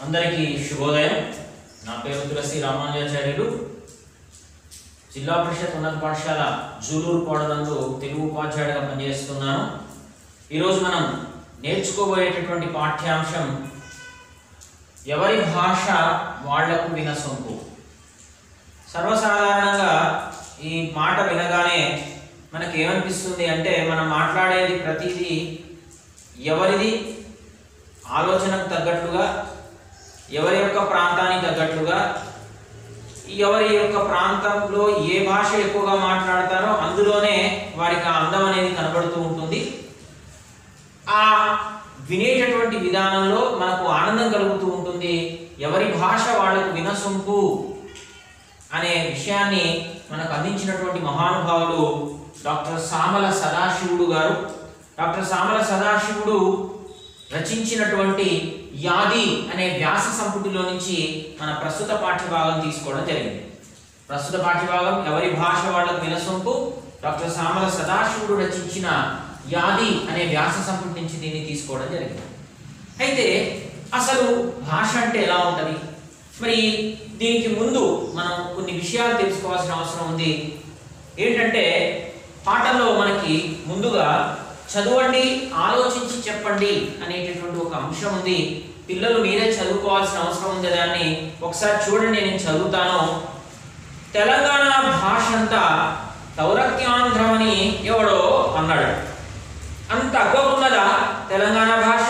అందరికీ శుభోదయం నా పేరు తులసి రామానుజాచార్యులు జిల్లా పరిషత్ ఉన్నత పాఠశాల జూలూరు కోడలందు తెలుగు ఉపాధ్యాయుడిగా పనిచేస్తున్నాను ఈరోజు మనం నేర్చుకోబోయేటటువంటి పాఠ్యాంశం ఎవరి భాష వాళ్లకు వినసొంపు సర్వసాధారణంగా ఈ మాట వినగానే మనకి ఏమనిపిస్తుంది అంటే మనం మాట్లాడేది ప్రతిదీ ఎవరిది ఆలోచనకు తగ్గట్లుగా ఎవరి యొక్క ప్రాంతానికి తగ్గట్లుగా ఎవరి యొక్క ప్రాంతంలో ఏ భాష ఎక్కువగా మాట్లాడతారో అందులోనే వారికి ఆ అందం అనేది కనబడుతూ ఉంటుంది ఆ వినేటటువంటి విధానంలో మనకు ఆనందం కలుగుతూ ఉంటుంది ఎవరి భాష వాళ్ళకు వినసొంపు అనే విషయాన్ని మనకు అందించినటువంటి మహానుభావుడు డాక్టర్ సామల సదాశివుడు గారు డాక్టర్ సామల సదాశివుడు రచించినటువంటి యాది అనే వ్యాస సంపుటిలో నుంచి మన ప్రస్తుత పాఠ్యభాగం తీసుకోవడం జరిగింది ప్రస్తుత పాఠ్యభాగం ఎవరి భాష వాళ్ళకు వినసొంపు డాక్టర్ సామల సదాశివుడు రచించిన యాది అనే వ్యాస సంపుటి నుంచి దీన్ని తీసుకోవడం జరిగింది అయితే అసలు భాష అంటే ఎలా ఉంటుంది మరి దీనికి ముందు మనం కొన్ని విషయాలు తెలుసుకోవాల్సిన అవసరం ఉంది ఏంటంటే పాఠంలో మనకి ముందుగా చదవండి ఆలోచించి చెప్పండి అనేటటువంటి ఒక అంశం ఉంది పిల్లలు మీరే చదువుకోవాల్సిన అవసరం ఉంది దాన్ని ఒకసారి చూడండి నేను చదువుతాను తెలంగాణ భాష అంతా తౌరక్యాంధ్రం అని ఎవడో అన్నాడు అంత అగ్గకున్నదా తెలంగాణ భాష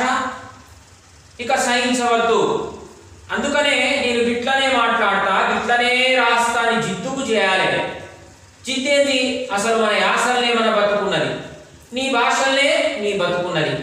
ఇక సహించవద్దు అందుకనే నేను గిట్లనే మాట్లాడతా గిట్లనే రాస్తా అని జిద్దుకు చేయాలి జిద్దేంది అసలు మన యాసలనే మన బతుకున్నది నీ భాషలనే నీ బతుకున్నది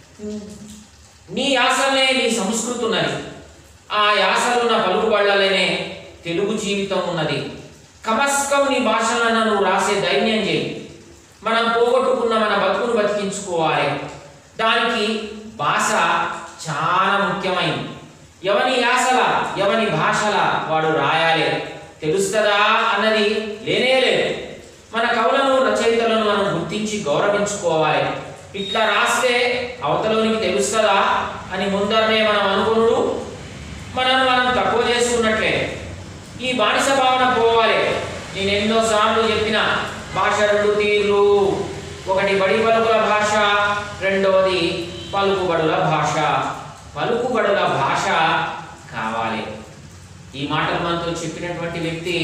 నీ యాసలనే నీ సంస్కృతి ఉన్నది ఆ యాసలున్న పలుకుబళ్ళలోనే తెలుగు జీవితం ఉన్నది కమస్కం నీ భాషలను నువ్వు రాసే ధైర్యం చేయి మనం పోగొట్టుకున్న మన బతుకును బతికించుకోవాలి దానికి భాష చాలా ముఖ్యమైనది ఎవని యాసల ఎవని భాషల వాడు రాయాలి తెలుస్తుందా అన్నది లేనే లేదు మన కవులను రచయితలను మనం గుర్తించి గౌరవించుకోవాలి ఇట్లా రాస్తే అవతలోనికి తెలుస్తుందా అని ముందరనే మనం అనుకునుడు మనం మనం తక్కువ చేసుకున్నట్లే ఈ బానిస భావన పోవాలి నేను ఎన్నో సార్లు చెప్పిన భాష రెండు తీర్లు ఒకటి బడి పలుకుల భాష రెండవది పలుకుబడుల భాష పలుకుబడుల భాష కావాలి ఈ మాటలు మనతో చెప్పినటువంటి వ్యక్తి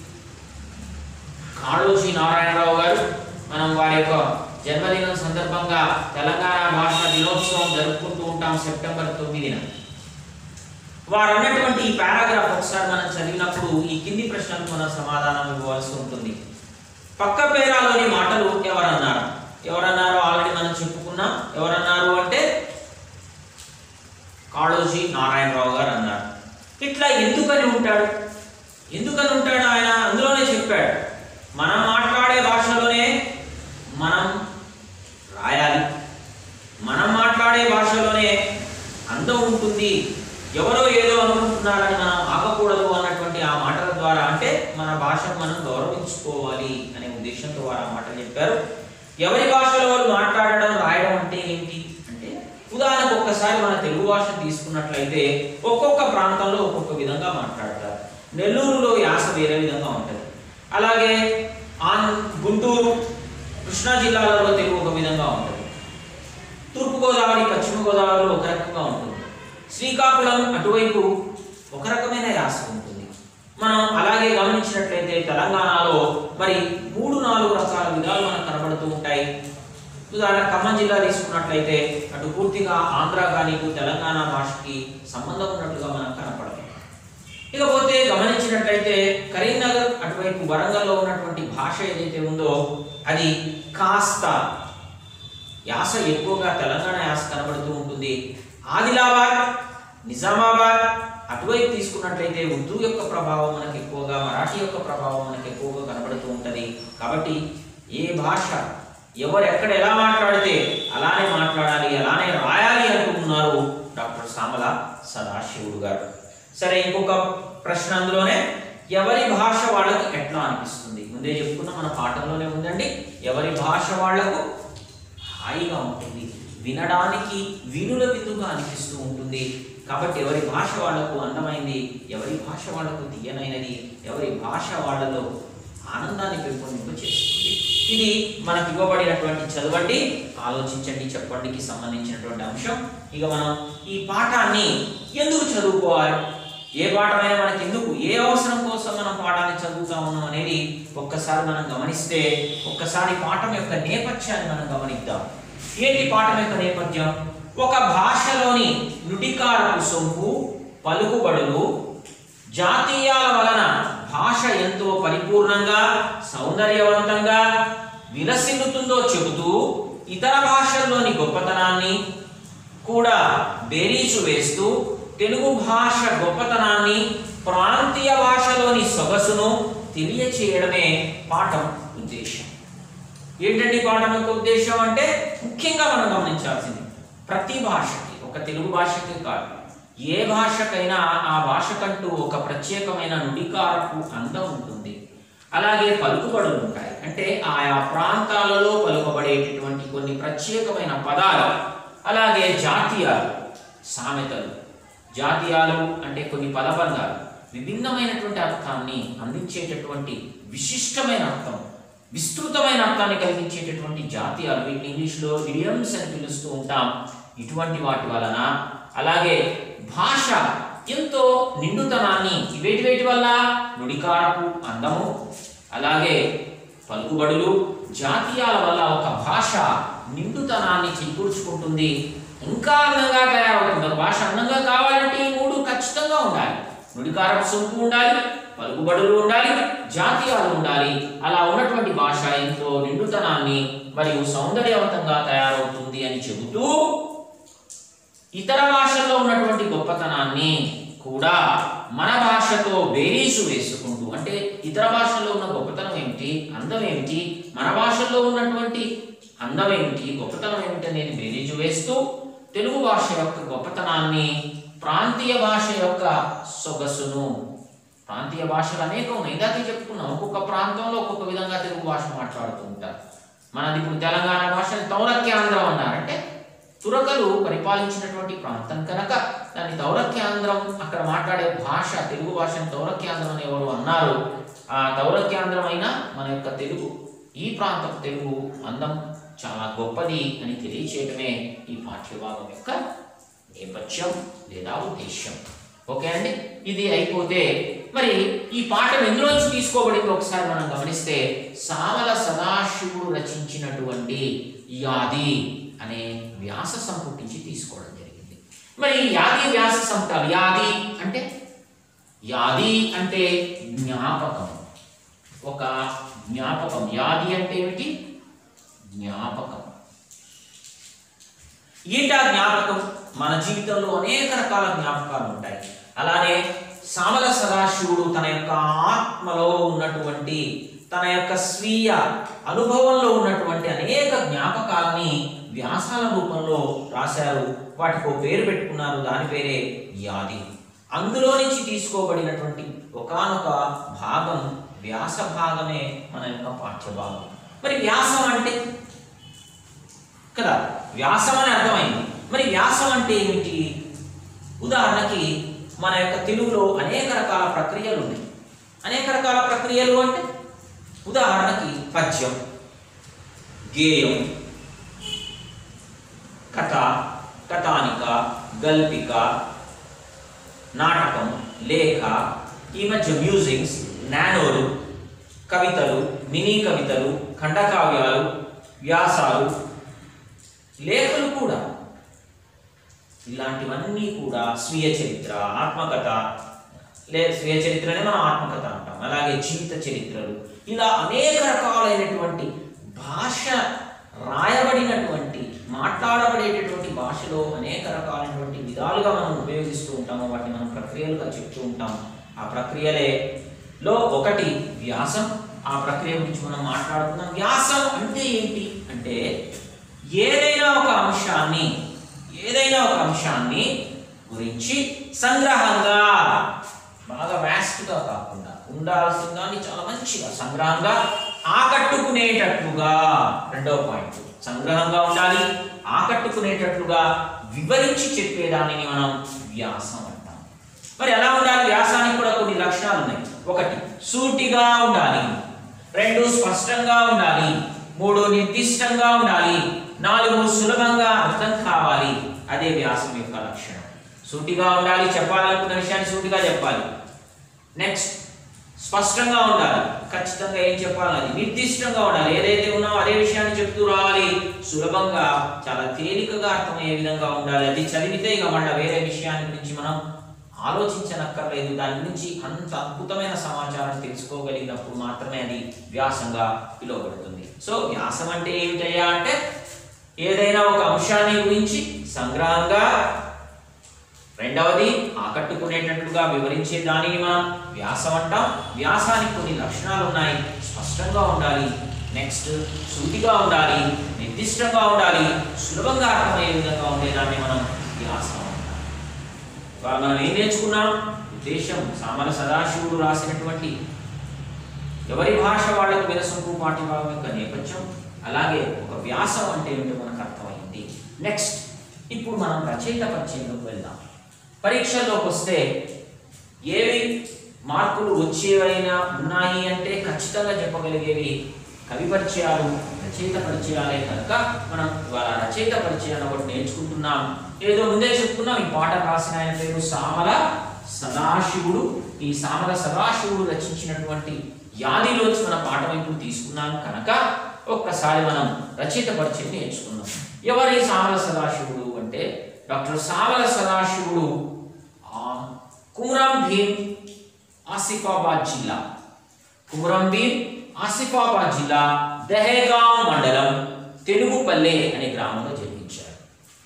కాళోజీ నారాయణరావు గారు మనం వారి యొక్క జన్మదినం సందర్భంగా తెలంగాణ భాష దినోత్సవం జరుపుకుంటూ ఉంటాం సెప్టెంబర్ తొమ్మిదిన వారు అన్నటువంటి ఈ పారాగ్రాఫ్ ఒకసారి మనం చదివినప్పుడు ఈ కింది ప్రశ్నలకు మనం సమాధానం ఇవ్వాల్సి ఉంటుంది పక్క పేరాలోని మాటలు ఎవరన్నారు ఎవరన్నారో ఆల్రెడీ మనం చెప్పుకున్నాం ఎవరన్నారు అంటే కాళోజీ నారాయణరావు గారు అన్నారు ఇట్లా ఎందుకని ఉంటాడు ఎందుకని ఉంటాడు ఆయన అందులోనే చెప్పాడు మనం మాట్లాడే భాషలోనే మనం రాయాలి మనం మాట్లాడే భాషలోనే అందం ఉంటుంది ఎవరో ఏదో అనుకుంటున్నారని మనం ఆగకూడదు అన్నటువంటి ఆ మాటల ద్వారా అంటే మన భాషను మనం గౌరవించుకోవాలి అనే ఉద్దేశంతో వారు ఆ మాటలు చెప్పారు ఎవరి భాషలో వారు మాట్లాడడం రాయడం అంటే ఏంటి అంటే ఉదాహరణకు ఒక్కసారి మన తెలుగు భాష తీసుకున్నట్లయితే ఒక్కొక్క ప్రాంతంలో ఒక్కొక్క విధంగా మాట్లాడతారు నెల్లూరులో యాస వేరే విధంగా ఉంటుంది అలాగే ఆన్ గుంటూరు కృష్ణా జిల్లాలలో తెలుగు ఒక విధంగా ఉంటుంది తూర్పుగోదావరి పశ్చిమ గోదావరిలో ఒక రకంగా ఉంటుంది శ్రీకాకుళం అటువైపు ఒక రకమైన యాస ఉంటుంది మనం అలాగే గమనించినట్లయితే తెలంగాణలో మరి మూడు నాలుగు రకాల విధాలు మనకు కనబడుతూ ఉంటాయి ఉదాహరణ ఖమ్మం జిల్లా తీసుకున్నట్లయితే అటు పూర్తిగా ఆంధ్ర కానీ ఇటు తెలంగాణ భాషకి సంబంధం ఉన్నట్లుగా మనకు కనపడదు ఇకపోతే గమనించినట్లయితే కరీంనగర్ అటువైపు వరంగల్లో ఉన్నటువంటి భాష ఏదైతే ఉందో అది కాస్త యాస ఎక్కువగా తెలంగాణ యాస కనబడుతూ ఉంటుంది ఆదిలాబాద్ నిజామాబాద్ అటువైపు తీసుకున్నట్లయితే ఉర్దూ యొక్క ప్రభావం మనకి ఎక్కువగా మరాఠీ యొక్క ప్రభావం మనకి ఎక్కువగా కనబడుతూ ఉంటుంది కాబట్టి ఏ భాష ఎవరు ఎక్కడ ఎలా మాట్లాడితే అలానే మాట్లాడాలి అలానే రాయాలి అనుకుంటున్నారు డాక్టర్ సామల సదాశివుడు గారు సరే ఇంకొక ప్రశ్న అందులోనే ఎవరి భాష వాళ్ళకు ఎట్లా అనిపిస్తుంది ముందే చెప్పుకున్న మన పాఠంలోనే ఉందండి ఎవరి భాష వాళ్లకు హాయిగా ఉంటుంది వినడానికి వినుల విందుగా అనిపిస్తూ ఉంటుంది కాబట్టి ఎవరి భాష వాళ్లకు అందమైంది ఎవరి భాష వాళ్లకు తీయనైనది ఎవరి భాష వాళ్ళలో ఆనందాన్ని పెంపొందింప చేస్తుంది ఇది మనకు ఇవ్వబడినటువంటి చదవండి ఆలోచించండి చెప్పండికి సంబంధించినటువంటి అంశం ఇక మనం ఈ పాఠాన్ని ఎందుకు చదువుకోవాలి ఏ పాఠమైనా మనకి ఎందుకు ఏ అవసరం కోసం మనం పాఠాన్ని చదువుతా ఉన్నాం అనేది ఒక్కసారి మనం గమనిస్తే ఒక్కసారి పాఠం యొక్క నేపథ్యాన్ని మనం గమనిద్దాం ఏంటి పాఠం యొక్క నేపథ్యం ఒక భాషలోని నుడికారపు సొంపు పలుకుబడులు జాతీయాల వలన భాష ఎంతో పరిపూర్ణంగా సౌందర్యవంతంగా విలసిల్లుతుందో చెబుతూ ఇతర భాషల్లోని గొప్పతనాన్ని కూడా బేరీజు వేస్తూ తెలుగు భాష గొప్పతనాన్ని ప్రాంతీయ భాషలోని సొగసును తెలియచేయడమే పాఠం ఉద్దేశం ఏంటండి పాఠం యొక్క ఉద్దేశం అంటే ముఖ్యంగా మనం గమనించాల్సింది ప్రతి భాషకి ఒక తెలుగు భాషకి కాదు ఏ భాషకైనా ఆ భాషకంటూ ఒక ప్రత్యేకమైన నుడికారపు అందం ఉంటుంది అలాగే పలుకుబడులు ఉంటాయి అంటే ఆయా ప్రాంతాలలో పలుకబడేటటువంటి కొన్ని ప్రత్యేకమైన పదాలు అలాగే జాతీయాలు సామెతలు జాతీయాలు అంటే కొన్ని పదబంధాలు విభిన్నమైనటువంటి అర్థాన్ని అందించేటటువంటి విశిష్టమైన అర్థం విస్తృతమైన అర్థాన్ని కలిగించేటటువంటి జాతీయాలు వీటిని ఇంగ్లీష్లో ఇడియమ్స్ అని పిలుస్తూ ఉంటాం ఇటువంటి వాటి వలన అలాగే భాష ఎంతో నిండుతనాన్ని వేటి వేటి వల్ల నుడికారపు అందము అలాగే పలుకుబడులు జాతీయాల వల్ల ఒక భాష నిండుతనాన్ని చేకూర్చుకుంటుంది ఇంకా అందంగా తయారవుతుంది ఒక భాష అందంగా కావాలంటే ఈ మూడు ఖచ్చితంగా ఉండాలి నుడికారపు సొంపు ఉండాలి పలుకుబడులు ఉండాలి జాతీయాలు ఉండాలి అలా ఉన్నటువంటి భాష ఎంతో నిండుతనాన్ని మరియు సౌందర్యవంతంగా తయారవుతుంది అని చెబుతూ ఇతర భాషల్లో ఉన్నటువంటి గొప్పతనాన్ని కూడా మన భాషతో బేరీసు వేసుకుంటూ అంటే ఇతర భాషల్లో ఉన్న గొప్పతనం ఏమిటి అందం ఏమిటి మన భాషల్లో ఉన్నటువంటి అందం ఏమిటి గొప్పతనం ఏమిటి అనేది బేరీజు వేస్తూ తెలుగు భాష యొక్క గొప్పతనాన్ని ప్రాంతీయ భాష యొక్క సొగసును ప్రాంతీయ భాషలు అనేకం ఉన్నాయి ఇందాకే చెప్పుకున్నాం ఒక్కొక్క ప్రాంతంలో ఒక్కొక్క విధంగా తెలుగు భాష మాట్లాడుతూ ఉంటారు మనది ఇప్పుడు తెలంగాణ భాషని తౌరక్యాంధ్రం అన్నారంటే తురకలు పరిపాలించినటువంటి ప్రాంతం కనుక దాన్ని తౌరక్యాంధ్రం అక్కడ మాట్లాడే భాష తెలుగు భాషను తౌరక్యాంధ్రం అని ఎవరు అన్నారు ఆ తౌరక్యాంధ్రమైన మన యొక్క తెలుగు ఈ ప్రాంతం తెలుగు అందం చాలా గొప్పది అని తెలియచేయటమే ఈ పాఠ్యభాగం యొక్క నేపథ్యం లేదా ఉద్దేశ్యం ఓకే అండి ఇది అయిపోతే మరి ఈ పాఠం ఎందులోంచి తీసుకోబడింది ఒకసారి మనం గమనిస్తే సామల సదాశివుడు రచించినటువంటి యాది అనే వ్యాస సంపుటి నుంచి తీసుకోవడం జరిగింది మరి ఈ యాది వ్యాస సంపుటాలు యాది అంటే యాది అంటే జ్ఞాపకం ఒక జ్ఞాపకం యాది అంటే ఏమిటి జ్ఞాపకం ఏంటా జ్ఞాపకం మన జీవితంలో అనేక రకాల జ్ఞాపకాలు ఉంటాయి అలానే సామల సదాశివుడు తన యొక్క ఆత్మలో ఉన్నటువంటి తన యొక్క స్వీయ అనుభవంలో ఉన్నటువంటి అనేక జ్ఞాపకాలని వ్యాసాల రూపంలో రాశారు వాటికి ఓ పేరు పెట్టుకున్నారు దాని పేరే యాది అందులో నుంచి తీసుకోబడినటువంటి ఒకానొక భాగం వ్యాస భాగమే మన యొక్క పాఠ్యభాగం మరి వ్యాసం అంటే కదా వ్యాసం అని అర్థమైంది మరి వ్యాసం అంటే ఏమిటి ఉదాహరణకి మన యొక్క తెలుగులో అనేక రకాల ప్రక్రియలు ఉన్నాయి అనేక రకాల ప్రక్రియలు అంటే ఉదాహరణకి పద్యం గేయం కథ కథానిక గల్పిక నాటకం లేఖ ఈ మధ్య మ్యూజిక్స్ నానోలు కవితలు మినీ కవితలు ఖండకావ్యాలు వ్యాసాలు లేఖలు కూడా ఇలాంటివన్నీ కూడా స్వీయ చరిత్ర ఆత్మకథ లే స్వీయ చరిత్రనే మనం ఆత్మకథ అంటాం అలాగే జీవిత చరిత్రలు ఇలా అనేక రకాలైనటువంటి భాష రాయబడినటువంటి మాట్లాడబడేటటువంటి భాషలో అనేక రకాలైనటువంటి విధాలుగా మనం ఉపయోగిస్తూ ఉంటాము వాటిని మనం ప్రక్రియలుగా చెప్తూ ఉంటాం ఆ ప్రక్రియలే లో ఒకటి వ్యాసం ఆ ప్రక్రియ గురించి మనం మాట్లాడుతున్నాం వ్యాసం అంటే ఏంటి అంటే ఏదైనా ఒక అంశాన్ని ఏదైనా ఒక అంశాన్ని గురించి సంగ్రహంగా బాగా వ్యాస్ట్గా కాకుండా ఉండాల్సిన దాన్ని చాలా మంచిగా సంగ్రహంగా ఆకట్టుకునేటట్లుగా రెండవ పాయింట్ సంగ్రహంగా ఉండాలి ఆకట్టుకునేటట్లుగా వివరించి చెప్పేదానిని మనం వ్యాసం అంటాం మరి ఎలా ఉండాలి వ్యాసానికి కూడా కొన్ని లక్షణాలు ఉన్నాయి ఒకటి సూటిగా ఉండాలి రెండు స్పష్టంగా ఉండాలి మూడు నిర్దిష్టంగా ఉండాలి నాలుగు సులభంగా అర్థం కావాలి అదే వ్యాసం యొక్క లక్షణం సూటిగా ఉండాలి చెప్పాలనుకున్న విషయాన్ని సూటిగా చెప్పాలి నెక్స్ట్ స్పష్టంగా ఉండాలి ఖచ్చితంగా ఏం చెప్పాలి అది నిర్దిష్టంగా ఉండాలి ఏదైతే ఉన్నామో అదే విషయాన్ని చెప్తూ రావాలి సులభంగా చాలా తేలికగా అర్థమయ్యే విధంగా ఉండాలి అది చదివితే ఇక మళ్ళీ వేరే విషయాన్ని గురించి మనం ఆలోచించనక్కర్లేదు దాని గురించి అంత అద్భుతమైన సమాచారం తెలుసుకోగలిగినప్పుడు మాత్రమే అది వ్యాసంగా పిలువబడుతుంది సో వ్యాసం అంటే ఏమిటయ్యా అంటే ఏదైనా ఒక అంశాన్ని గురించి సంగ్రహంగా రెండవది ఆకట్టుకునేటట్లుగా వివరించే దానిని మనం వ్యాసం అంటాం వ్యాసానికి కొన్ని లక్షణాలు ఉన్నాయి స్పష్టంగా ఉండాలి నెక్స్ట్ సూటిగా ఉండాలి నిర్దిష్టంగా ఉండాలి సులభంగా అర్థమయ్యే విధంగా ఉండేదాన్ని మనం వ్యాసం అంటాం ఇవాళ మనం ఏం నేర్చుకున్నాం ఉద్దేశం సామల సదాశివుడు రాసినటువంటి ఎవరి భాష వాళ్ళకు వినసొంపు పాఠ్యభాగం యొక్క నేపథ్యం అలాగే ఒక వ్యాసం అంటే ఏమిటో మనకు అర్థమైంది నెక్స్ట్ ఇప్పుడు మనం రచయిత పరిచయంలోకి వెళ్దాం పరీక్షల్లోకి వస్తే ఏవి మార్కులు వచ్చేవైనా ఉన్నాయి అంటే ఖచ్చితంగా చెప్పగలిగేవి కవి పరిచయాలు రచయిత పరిచయాలే కనుక మనం ఇవాళ రచయిత పరిచయాన్ని ఒకటి నేర్చుకుంటున్నాం ఏదో ముందే చెప్పుకున్నాం ఈ పాట రాసిన ఆయన పేరు సామల సదాశివుడు ఈ సామల సదాశివుడు రచించినటువంటి యాదిలోంచి మన పాఠం ఇప్పుడు తీసుకున్నాం కనుక ఒక్కసారి మనం రచయిత పరిచయం నేర్చుకుందాం ఎవరి సామల సదాశివుడు అంటే డాక్టర్ సామల సదాశివుడు ఆ, కుమ్రాం భీమ్ ఆసిఫాబాద్ జిల్లా కుమ్రాం భీమ్ ఆసిఫాబాద్ జిల్లా దహేగాం మండలం తెలుగుపల్లె అనే గ్రామంలో జన్మించారు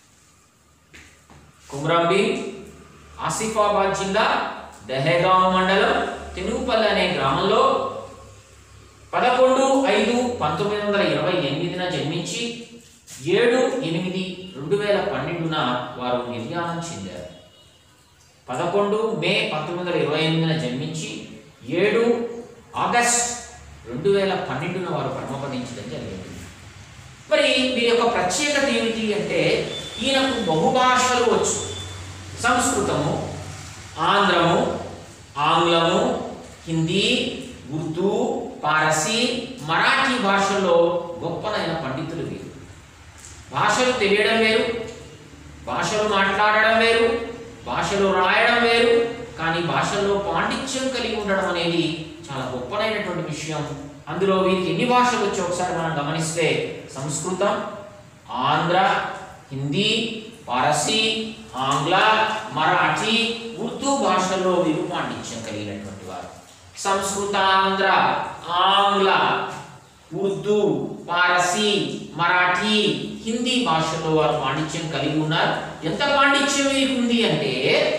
కుమ్రాం భీమ్ ఆసిఫాబాద్ జిల్లా దహేగాం మండలం తెలుగుపల్లె అనే గ్రామంలో పదకొండు ఐదు పంతొమ్మిది వందల ఇరవై ఎనిమిదిన జన్మించి ఏడు ఎనిమిది రెండు వేల పన్నెండున వారు నిర్యాణం చెందారు పదకొండు మే పంతొమ్మిది వందల ఇరవై ఎనిమిదిన జన్మించి ఏడు ఆగస్ట్ రెండు వేల పన్నెండున వారు పరమపదించడం జరిగింది మరి వీరి యొక్క ప్రత్యేకత ఏమిటి అంటే ఈయనకు బహుభాషలు వచ్చు సంస్కృతము ఆంధ్రము ఆంగ్లము హిందీ ఉర్దూ పారసీ మరాఠీ భాషల్లో గొప్పనైన పండితులు వీరు భాషలు తెలియడం వేరు భాషలు మాట్లాడడం వేరు భాషలు రాయడం వేరు కానీ భాషల్లో పాండిత్యం కలిగి ఉండడం అనేది చాలా గొప్పనైనటువంటి విషయం అందులో వీరికి ఎన్ని భాషలు వచ్చి ఒకసారి మనం గమనిస్తే సంస్కృతం ఆంధ్ర హిందీ పారసీ ఆంగ్ల మరాఠీ ఉర్దూ భాషల్లో వీరు పాండిత్యం కలిగినటువంటి వారు సంస్కృతాంధ్ర ఆంగ్ల ఉర్దూ పారసీ మరాఠీ హిందీ భాషలో వారు పాండిత్యం కలిగి ఉన్నారు ఎంత పాండిత్యం వీరికి ఉంది అంటే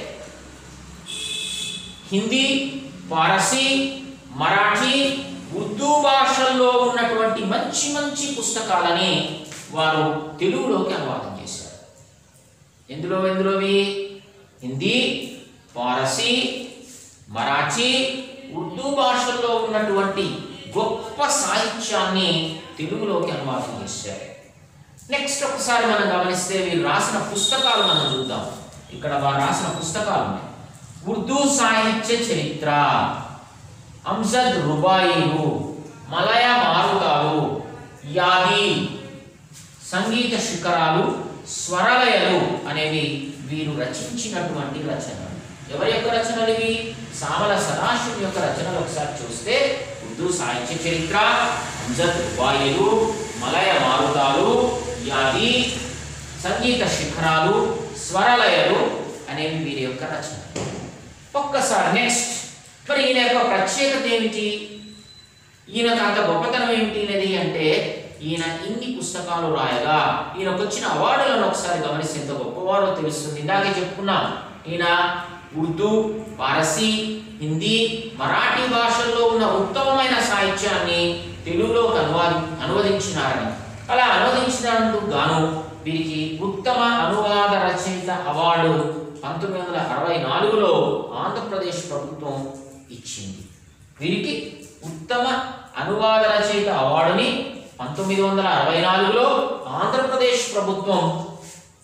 హిందీ పారసీ మరాఠీ ఉర్దూ భాషల్లో ఉన్నటువంటి మంచి మంచి పుస్తకాలని వారు తెలుగులోకి అనువాదం చేశారు ఎందులో ఎందులోవి హిందీ పారసీ మరాఠీ ఉర్దూ భాషల్లో ఉన్నటువంటి గొప్ప సాహిత్యాన్ని తెలుగులోకి అనువాదం చేశారు నెక్స్ట్ ఒకసారి మనం గమనిస్తే వీరు రాసిన పుస్తకాలు మనం చూద్దాం ఇక్కడ వారు రాసిన పుస్తకాలు ఉన్నాయి ఉర్దూ సాహిత్య చరిత్ర అంజద్ రుబాయిలు మలయ మారుతాలు యాది సంగీత శిఖరాలు స్వరలయలు అనేవి వీరు రచించినటువంటి రచనలు ఎవరి యొక్క రచనలు ఇవి సామల సదాశివుని యొక్క రచనలు ఒకసారి చూస్తే ఉర్దూ సాహిత్య చరిత్ర అంజద్ రుబాయిలు మలయ మారుతాలు యాది సంగీత శిఖరాలు స్వరలయలు అనేవి వీరి యొక్క రచనలు ఒక్కసారి నెక్స్ట్ మరి ఈయన యొక్క ప్రత్యేకత ఏమిటి ఈయనకు అంత గొప్పతనం ఏమిటి అనేది అంటే ఈయన ఇన్ని పుస్తకాలు రాయగా ఈయనకు వచ్చిన అవార్డులను ఒకసారి గమనిస్తే ఎంత గొప్పవారో తెలుస్తుంది ఇందాకే చెప్పుకున్నాం ఈయన ఉర్దూ పారసీ హిందీ మరాఠీ భాషల్లో ఉన్న ఉత్తమమైన సాహిత్యాన్ని తెలుగులోకి అనువాది అనువదించినారని అలా అనువదించినందుకు గాను వీరికి ఉత్తమ అనువాద రచయిత అవార్డు పంతొమ్మిది వందల అరవై నాలుగులో ఆంధ్రప్రదేశ్ ప్రభుత్వం ఇచ్చింది వీరికి ఉత్తమ అనువాద రచయిత అవార్డుని పంతొమ్మిది వందల అరవై నాలుగులో ఆంధ్రప్రదేశ్ ప్రభుత్వం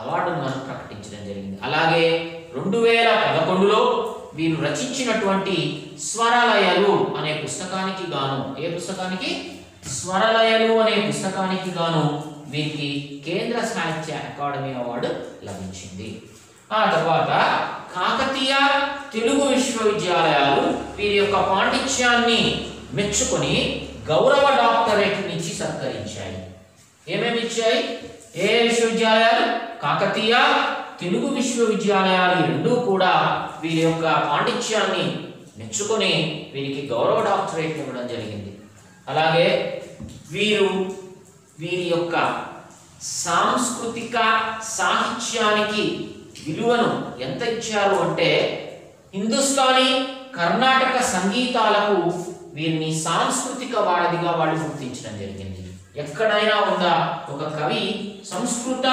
అవార్డును మనం ప్రకటించడం జరిగింది అలాగే రెండు వేల పదకొండులో వీరు రచించినటువంటి స్వరలయలు అనే పుస్తకానికి గాను ఏ పుస్తకానికి స్వరలయలు అనే పుస్తకానికి గాను వీరికి కేంద్ర సాహిత్య అకాడమీ అవార్డు లభించింది ఆ తర్వాత కాకతీయ తెలుగు విశ్వవిద్యాలయాలు వీరి యొక్క పాండిత్యాన్ని మెచ్చుకొని గౌరవ డాక్టరేట్ నుంచి సత్కరించాయి ఏమేమి ఇచ్చాయి ఏ ఏ విశ్వవిద్యాలయాలు కాకతీయ తెలుగు విశ్వవిద్యాలయాలు ఈ రెండూ కూడా వీరి యొక్క పాండిత్యాన్ని మెచ్చుకొని వీరికి గౌరవ డాక్టరేట్ ఇవ్వడం జరిగింది అలాగే వీరు వీరి యొక్క సాంస్కృతిక సాహిత్యానికి విలువను ఎంత ఇచ్చారు అంటే హిందుస్థానీ కర్ణాటక సంగీతాలకు వీరిని సాంస్కృతిక వారధిగా వాళ్ళు గుర్తించడం జరిగింది ఎక్కడైనా ఉందా ఒక కవి సంస్కృత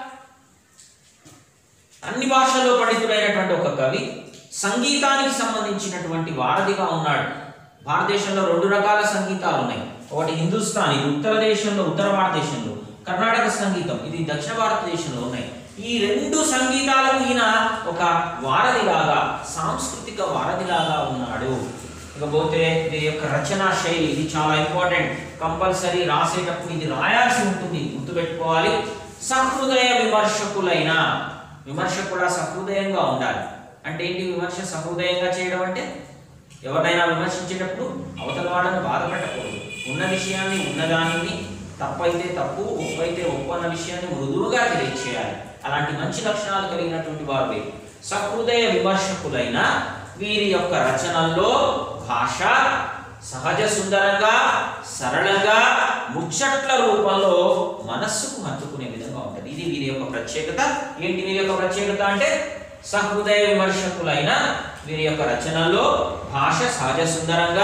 అన్ని భాషల్లో పండితుడైనటువంటి ఒక కవి సంగీతానికి సంబంధించినటువంటి వారధిగా ఉన్నాడు భారతదేశంలో రెండు రకాల సంగీతాలు ఉన్నాయి ఒకటి హిందుస్థానీ ఇది ఉత్తర దేశంలో ఉత్తర భారతదేశంలో కర్ణాటక సంగీతం ఇది దక్షిణ భారతదేశంలో ఉన్నాయి ఈ రెండు సంగీతాలకు ఈయన ఒక వారధిలాగా సాంస్కృతిక వారధిలాగా ఉన్నాడు ఇకపోతే దీని యొక్క రచనా శైలి ఇది చాలా ఇంపార్టెంట్ కంపల్సరీ రాసేటప్పుడు ఇది రాయాల్సి ఉంటుంది గుర్తుపెట్టుకోవాలి సహృదయ విమర్శకులైన విమర్శ కూడా సహృదయంగా ఉండాలి అంటే ఏంటి విమర్శ సహృదయంగా చేయడం అంటే ఎవరినైనా విమర్శించేటప్పుడు అవతల వాళ్ళని బాధపెట్టకూడదు ఉన్న విషయాన్ని ఉన్నదానిని తప్పైతే తప్పు ఒప్పైతే ఒప్పు అన్న విషయాన్ని మృదువుగా తెలియచేయాలి అలాంటి మంచి లక్షణాలు కలిగినటువంటి వారు వీరు. సహృదయ విమర్శకులైన వీరి యొక్క రచనల్లో భాష సహజ సుందరంగా సరళంగా ముచ్చట్ల రూపంలో మనస్సుకు హత్తుకునే విధంగా ఉంటుంది ఇది వీరి యొక్క ప్రత్యేకత ఏంటి వీరి యొక్క ప్రత్యేకత అంటే సహృదయ విమర్శకులైన వీరి యొక్క రచనల్లో భాష సహజ సుందరంగా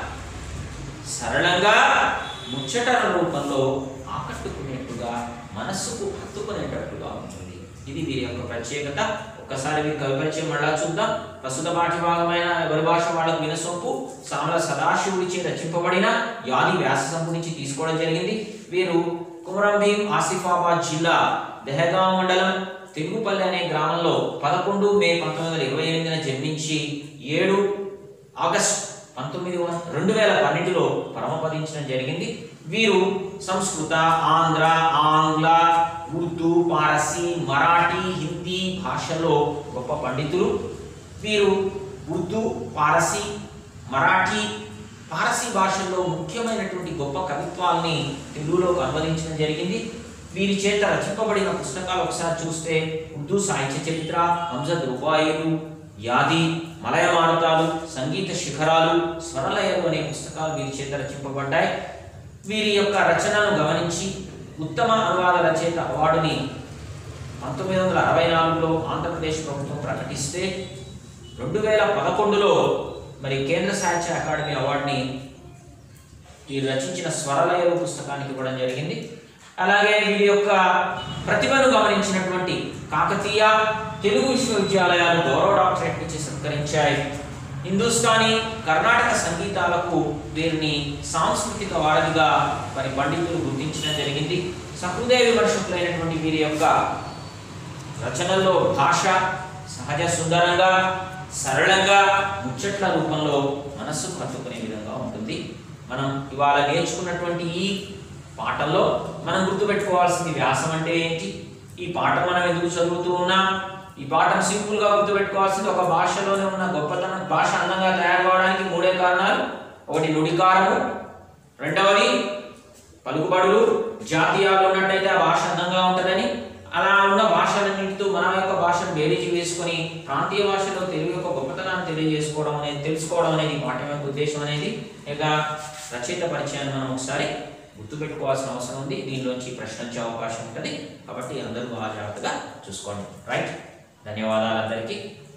సరళంగా ముచ్చటల రూపంలో ఆకట్టుకునేట్టుగా మనస్సుకు హత్తుకునేటట్టుగా ఉంటుంది ఇది వీరి యొక్క ప్రత్యేకత ఒక్కసారి వీరి కవి పరిచయం మళ్ళా చూద్దాం ప్రస్తుత పాఠ్యభాగమైన ఎవరి భాష వాళ్ళకు వినసొంపు సామల సదాశివుడిచే రచింపబడిన యాది వ్యాససంపు నుంచి తీసుకోవడం జరిగింది వీరు కుమరం భీం ఆసిఫాబాద్ జిల్లా దెహగాం మండలం తెలుగుపల్లి అనే గ్రామంలో పదకొండు మే పంతొమ్మిది వందల ఇరవై ఎనిమిదిన జన్మించి ఏడు ఆగస్ట్ పంతొమ్మిది వం- రెండు వేల పన్నెండులో పరమపదించడం జరిగింది వీరు సంస్కృత ఆంధ్ర ఆంగ్ల ఉర్దూ పారసీ మరాఠీ హిందీ భాషల్లో గొప్ప పండితులు వీరు ఉర్దూ పారసీ మరాఠీ పారసీ భాషల్లో ముఖ్యమైనటువంటి గొప్ప కవిత్వాల్ని తెలుగులోకి అనువదించడం జరిగింది వీరి చేత రచింపబడిన పుస్తకాలు ఒకసారి చూస్తే ఉర్దూ సాహిత్య చరిత్ర హంజద్ రూపాయిలు యాది మలయ మారుతాలు సంగీత శిఖరాలు స్వరలయలు అనే పుస్తకాలు వీరి చేత రచింపబడ్డాయి వీరి యొక్క రచనను గమనించి ఉత్తమ అనువాద రచయిత అవార్డుని పంతొమ్మిది వందల అరవై నాలుగులో ఆంధ్రప్రదేశ్ ప్రభుత్వం ప్రకటిస్తే రెండు వేల పదకొండులో మరి కేంద్ర సాహిత్య అకాడమీ అవార్డుని వీరు రచించిన స్వరలయలు పుస్తకానికి ఇవ్వడం జరిగింది అలాగే వీరి యొక్క ప్రతిభను గమనించినటువంటి కాకతీయ తెలుగు విశ్వవిద్యాలయాలు గౌరవ డాక్టరేట్ ఇచ్చి సత్కరించాయి హిందుస్థానీ కర్ణాటక సంగీతాలకు వీరిని సాంస్కృతిక వారధిగా మరి పండితులు గుర్తించడం జరిగింది సహృదయ విమర్శకులైనటువంటి వీరి యొక్క రచనల్లో భాష సహజ సుందరంగా సరళంగా ముచ్చట్ల రూపంలో మనస్సుకు హత్తుకునే విధంగా ఉంటుంది మనం ఇవాళ నేర్చుకున్నటువంటి ఈ పాఠంలో మనం గుర్తుపెట్టుకోవాల్సింది వ్యాసం అంటే ఏంటి ఈ పాఠం మనం ఎందుకు చదువుతూ ఉన్నాం ఈ పాఠం సింపుల్ గా గుర్తుపెట్టుకోవాల్సింది ఒక భాషలోనే ఉన్న గొప్పతనం భాష అందంగా తయారు కావడానికి మూడే కారణాలు ఒకటి నుడికారము రెండవది పలుకుబడులు జాతీయాలు ఉన్నట్టయితే ఆ భాష అందంగా ఉంటుందని అలా ఉన్న భాషలన్నింటితో మన యొక్క భాషను బేరీజు వేసుకొని ప్రాంతీయ భాషలో తెలుగు యొక్క గొప్పతనాన్ని తెలియజేసుకోవడం అనేది తెలుసుకోవడం అనేది ఈ పాఠం యొక్క ఉద్దేశం అనేది ఇక రచయిత పరిచయాన్ని మనం ఒకసారి గుర్తుపెట్టుకోవాల్సిన అవసరం ఉంది దీనిలోంచి ప్రశ్న వచ్చే అవకాశం ఉంటుంది కాబట్టి అందరూ బాగా జాగ్రత్తగా చూసుకోండి రైట్ ధన్యవాదాలు అందరికీ